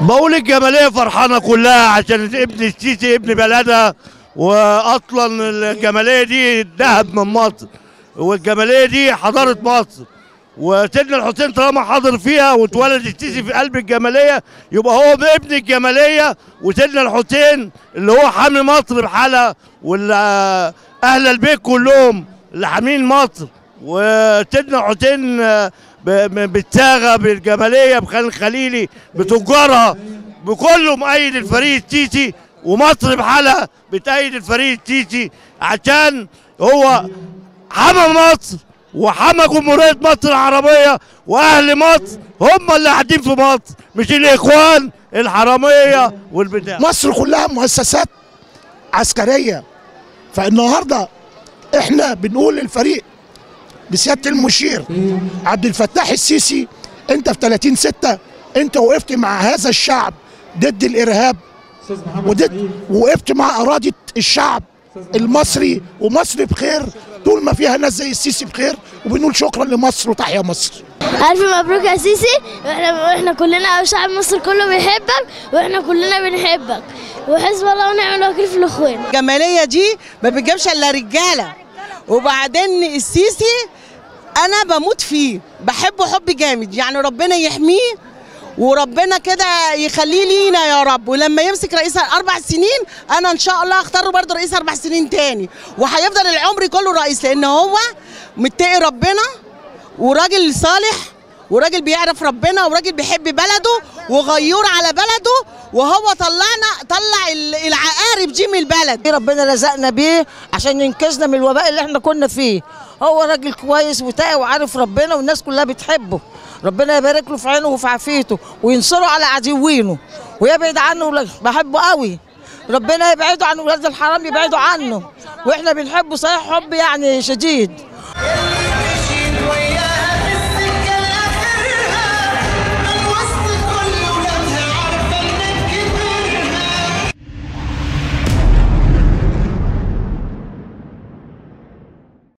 بقول الجماليه فرحانه كلها عشان ابن السيسي ابن بلدها واصلا الجماليه دي ذهب من مصر والجماليه دي حضاره مصر وسيدنا الحسين طالما حاضر فيها واتولد السيسي في قلب الجماليه يبقى هو ابن الجماليه وسيدنا الحسين اللي هو حامي مصر بحالها واهل البيت كلهم اللي حامين مصر وسيدنا حسين ب- ب- بالساغه بالجماليه بخان الخليلي بتجارها بكله مؤيد الفريق السيسي ومصر بحالها بتأيد الفريق السيسي عشان هو حمى مصر وحمى جمهورية مصر العربية وأهل مصر هم اللي قاعدين في مصر مش الإخوان الحرامية والبتاع مصر كلها مؤسسات عسكريه فالنهارده احنا بنقول للفريق بسياده المشير عبد الفتاح السيسي انت في 30 6 انت وقفت مع هذا الشعب ضد الارهاب وضد وقفت مع اراده الشعب المصري ومصر بخير طول ما فيها ناس زي السيسي بخير وبنقول شكرا لمصر وتحيا مصر ألف مبروك يا سيسي واحنا واحنا كلنا شعب مصر كله بيحبك واحنا كلنا بنحبك وحزب الله ونعم الوكيل في الاخوان الجماليه دي ما بتجيبش الا رجاله وبعدين السيسي انا بموت فيه بحبه حب جامد يعني ربنا يحميه وربنا كده يخليه لينا يا رب ولما يمسك رئيس اربع سنين انا ان شاء الله اختاره برضه رئيس اربع سنين تاني وهيفضل العمر كله رئيس لان هو متقي ربنا وراجل صالح وراجل بيعرف ربنا وراجل بيحب بلده وغيور على بلده وهو طلعنا طلع ال- العقارب دي من البلد ربنا رزقنا بيه عشان ينقذنا من الوباء اللي احنا كنا فيه هو راجل كويس وتقي وعارف ربنا والناس كلها بتحبه ربنا يبارك له في عينه وفي عافيته وينصره على عدوينه ويبعد عنه ولا- بحبه قوي ربنا يبعده عن ولاد الحرام يبعدوا عنه واحنا بنحبه صحيح حب يعني شديد